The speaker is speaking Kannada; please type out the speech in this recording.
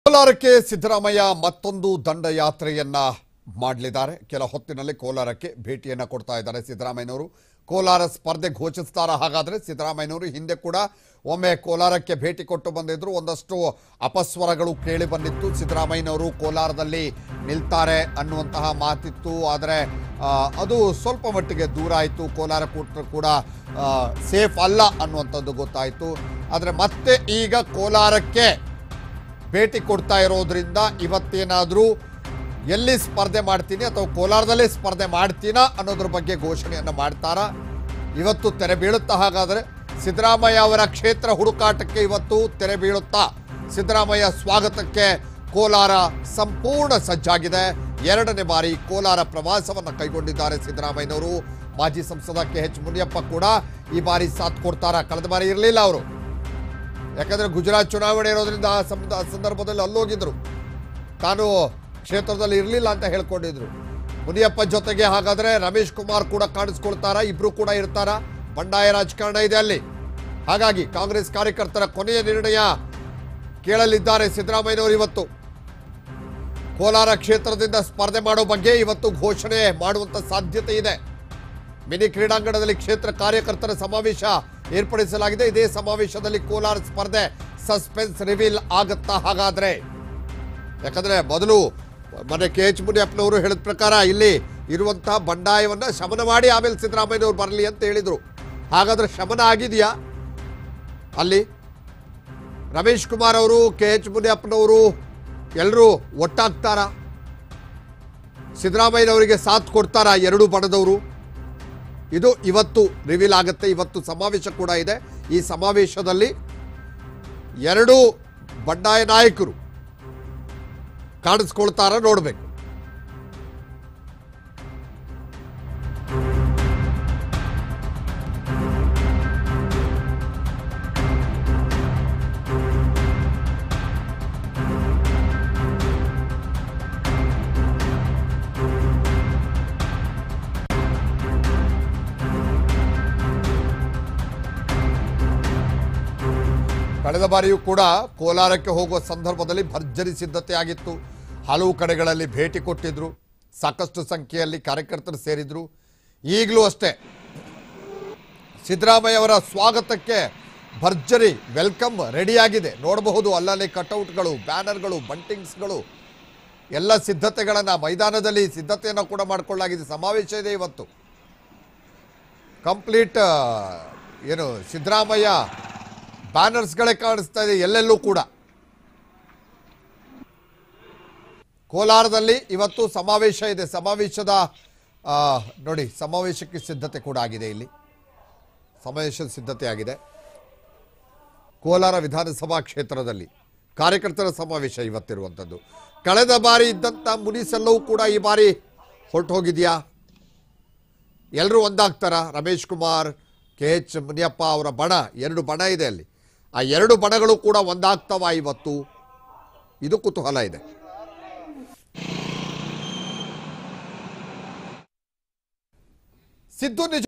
ಕೋಲಾರಕ್ಕೆ ಸಿದ್ದರಾಮಯ್ಯ ಮತ್ತೊಂದು ದಂಡಯಾತ್ರೆಯನ್ನ ಮಾಡಲಿದ್ದಾರೆ ಕೆಲ ಹೊತ್ತಿನಲ್ಲಿ ಕೋಲಾರಕ್ಕೆ ಭೇಟಿಯನ್ನ ಕೊಡ್ತಾ ಇದ್ದಾರೆ ಸಿದ್ದರಾಮಯ್ಯನವರು ಕೋಲಾರ ಸ್ಪರ್ಧೆ ಘೋಷಿಸ್ತಾರ ಹಾಗಾದ್ರೆ ಸಿದ್ದರಾಮಯ್ಯನವರು ಹಿಂದೆ ಕೂಡ ಒಮ್ಮೆ ಕೋಲಾರಕ್ಕೆ ಭೇಟಿ ಕೊಟ್ಟು ಬಂದಿದ್ರು ಒಂದಷ್ಟು ಅಪಸ್ವರಗಳು ಕೇಳಿ ಬಂದಿತ್ತು ಸಿದ್ದರಾಮಯ್ಯನವರು ಕೋಲಾರದಲ್ಲಿ ನಿಲ್ತಾರೆ ಅನ್ನುವಂತಹ ಮಾತಿತ್ತು ಆದರೆ ಆ, ಅದು ಸ್ವಲ್ಪ ಮಟ್ಟಿಗೆ ದೂರ ಆಯಿತು ಕೋಲಾರ ಕೂಟ ಕೂಡ ಸೇಫ್ ಅಲ್ಲ ಅನ್ನುವಂಥದ್ದು ಗೊತ್ತಾಯಿತು ಆದರೆ ಮತ್ತೆ ಈಗ ಕೋಲಾರಕ್ಕೆ ಭೇಟಿ ಕೊಡ್ತಾ ಇರೋದ್ರಿಂದ ಇವತ್ತೇನಾದರೂ ಎಲ್ಲಿ ಸ್ಪರ್ಧೆ ಮಾಡ್ತೀನಿ ಅಥವಾ ಕೋಲಾರದಲ್ಲೇ ಸ್ಪರ್ಧೆ ಮಾಡ್ತೀನಾ ಅನ್ನೋದ್ರ ಬಗ್ಗೆ ಘೋಷಣೆಯನ್ನು ಮಾಡ್ತಾರಾ ಇವತ್ತು ತೆರೆ ಬೀಳುತ್ತಾ ಹಾಗಾದರೆ ಸಿದ್ದರಾಮಯ್ಯ ಅವರ ಕ್ಷೇತ್ರ ಹುಡುಕಾಟಕ್ಕೆ ಇವತ್ತು ತೆರೆ ಬೀಳುತ್ತಾ ಸಿದ್ದರಾಮಯ್ಯ ಸ್ವಾಗತಕ್ಕೆ ಕೋಲಾರ ಸಂಪೂರ್ಣ ಸಜ್ಜಾಗಿದೆ ಎರಡನೇ ಬಾರಿ ಕೋಲಾರ ಪ್ರವಾಸವನ್ನು ಕೈಗೊಂಡಿದ್ದಾರೆ ಸಿದ್ದರಾಮಯ್ಯನವರು ಮಾಜಿ ಸಂಸದ ಕೆ ಎಚ್ ಮುನಿಯಪ್ಪ ಕೂಡ ಈ ಬಾರಿ ಸಾಥ್ ಕೊಡ್ತಾರ ಕಳೆದ ಬಾರಿ ಇರಲಿಲ್ಲ ಅವರು ಯಾಕಂದ್ರೆ ಗುಜರಾತ್ ಚುನಾವಣೆ ಇರೋದ್ರಿಂದ ಆ ಸಂದ- ಆ ಸಂದರ್ಭದಲ್ಲಿ ಅಲ್ಲೋಗಿದ್ರು ತಾನು ಕ್ಷೇತ್ರದಲ್ಲಿ ಇರಲಿಲ್ಲ ಅಂತ ಹೇಳ್ಕೊಂಡಿದ್ರು ಮುನಿಯಪ್ಪ ಜೊತೆಗೆ ಹಾಗಾದ್ರೆ ರಮೇಶ್ ಕುಮಾರ್ ಕೂಡ ಕಾಣಿಸ್ಕೊಳ್ತಾರ ಇಬ್ರು ಕೂಡ ಇರ್ತಾರ ಬಂಡಾಯ ರಾಜಕಾರಣ ಇದೆ ಅಲ್ಲಿ ಹಾಗಾಗಿ ಕಾಂಗ್ರೆಸ್ ಕಾರ್ಯಕರ್ತರ ಕೊನೆಯ ನಿರ್ಣಯ ಕೇಳಲಿದ್ದಾರೆ ಸಿದ್ದರಾಮಯ್ಯನವರು ಇವತ್ತು ಕೋಲಾರ ಕ್ಷೇತ್ರದಿಂದ ಸ್ಪರ್ಧೆ ಮಾಡೋ ಬಗ್ಗೆ ಇವತ್ತು ಘೋಷಣೆ ಮಾಡುವಂತ ಸಾಧ್ಯತೆ ಇದೆ ಮಿನಿ ಕ್ರೀಡಾಂಗಣದಲ್ಲಿ ಕ್ಷೇತ್ರ ಕಾರ್ಯಕರ್ತರ ಸಮಾವೇಶ ಏರ್ಪಡಿಸಲಾಗಿದೆ ಇದೇ ಸಮಾವೇಶದಲ್ಲಿ ಕೋಲಾರ ಸ್ಪರ್ಧೆ ಸಸ್ಪೆನ್ಸ್ ರಿವೀಲ್ ಆಗುತ್ತಾ ಹಾಗಾದ್ರೆ ಯಾಕಂದ್ರೆ ಮೊದಲು ಮೊನ್ನೆ ಕೆ ಎಚ್ ಮುನಿಯಪ್ಪನವರು ಹೇಳಿದ ಪ್ರಕಾರ ಇಲ್ಲಿ ಇರುವಂತಹ ಬಂಡಾಯವನ್ನ ಶಮನ ಮಾಡಿ ಆಮೇಲೆ ಸಿದ್ದರಾಮಯ್ಯನವರು ಬರಲಿ ಅಂತ ಹೇಳಿದ್ರು ಹಾಗಾದ್ರೆ ಶಮನ ಆಗಿದೆಯಾ ಅಲ್ಲಿ ರಮೇಶ್ ಕುಮಾರ್ ಅವರು ಕೆ ಎಚ್ ಮುನಿಯಪ್ಪನವರು ಎಲ್ಲರೂ ಒಟ್ಟಾಗ್ತಾರಾ ಸಿದ್ದರಾಮಯ್ಯನವರಿಗೆ ಸಾಥ್ ಕೊಡ್ತಾರಾ ಎರಡು ಬಣದವರು ಇದು ಇವತ್ತು ರಿವೀಲ್ ಆಗುತ್ತೆ ಇವತ್ತು ಸಮಾವೇಶ ಕೂಡ ಇದೆ ಈ ಸಮಾವೇಶದಲ್ಲಿ ಎರಡು ಬಂಡಾಯ ನಾಯಕರು ಕಾಣಿಸ್ಕೊಳ್ತಾರ ನೋಡಬೇಕು ಕಳೆದ ಬಾರಿಯೂ ಕೂಡ ಕೋಲಾರಕ್ಕೆ ಹೋಗುವ ಸಂದರ್ಭದಲ್ಲಿ ಭರ್ಜರಿ ಸಿದ್ಧತೆ ಆಗಿತ್ತು ಹಲವು ಕಡೆಗಳಲ್ಲಿ ಭೇಟಿ ಕೊಟ್ಟಿದ್ರು ಸಾಕಷ್ಟು ಸಂಖ್ಯೆಯಲ್ಲಿ ಕಾರ್ಯಕರ್ತರು ಸೇರಿದ್ರು ಈಗಲೂ ಅಷ್ಟೇ ಸಿದ್ದರಾಮಯ್ಯ ಅವರ ಸ್ವಾಗತಕ್ಕೆ ಭರ್ಜರಿ ವೆಲ್ಕಮ್ ರೆಡಿಯಾಗಿದೆ ನೋಡಬಹುದು ಅಲ್ಲಲ್ಲಿ ಕಟೌಟ್ಗಳು ಬ್ಯಾನರ್ಗಳು ಬಂಟಿಂಗ್ಸ್ಗಳು ಎಲ್ಲ ಸಿದ್ಧತೆಗಳನ್ನು ಮೈದಾನದಲ್ಲಿ ಸಿದ್ಧತೆಯನ್ನು ಕೂಡ ಮಾಡಿಕೊಳ್ಳಲಾಗಿದೆ ಸಮಾವೇಶ ಇದೆ ಇವತ್ತು ಕಂಪ್ಲೀಟ್ ಏನು ಸಿದ್ದರಾಮಯ್ಯ ಬ್ಯಾನರ್ಸ್ಗಳೇ ಕಾಣಿಸ್ತಾ ಇದೆ ಎಲ್ಲೆಲ್ಲೂ ಕೂಡ ಕೋಲಾರದಲ್ಲಿ ಇವತ್ತು ಸಮಾವೇಶ ಇದೆ ಸಮಾವೇಶದ ಆ, ನೋಡಿ ಸಮಾವೇಶಕ್ಕೆ ಸಿದ್ಧತೆ ಕೂಡ ಆಗಿದೆ ಇಲ್ಲಿ ಸಮಾವೇಶದ ಸಿದ್ಧತೆ ಆಗಿದೆ ಕೋಲಾರ ವಿಧಾನಸಭಾ ಕ್ಷೇತ್ರದಲ್ಲಿ ಕಾರ್ಯಕರ್ತರ ಸಮಾವೇಶ ಇವತ್ತಿರುವಂಥದ್ದು ಕಳೆದ ಬಾರಿ ಇದ್ದಂಥ ಮುನಿಸೆಲ್ಲವೂ ಕೂಡ ಈ ಬಾರಿ ಹೊರಟು ಹೋಗಿದೆಯಾ ಎಲ್ಲರೂ ಒಂದಾಗ್ತಾರ ರಮೇಶ್ ಕುಮಾರ್ ಕೆ ಎಚ್ ಮುನಿಯಪ್ಪ ಅವರ ಬಣ ಎರಡು ಬಣ ಇದೆ ಅಲ್ಲಿ ಆ ಎರಡು ಬಣಗಳು ಕೂಡ ಒಂದಾಗ್ತವ ಇವತ್ತು ಇದು ಕುತೂಹಲ ಇದೆ ಸಿದ್ದು ನಿಜ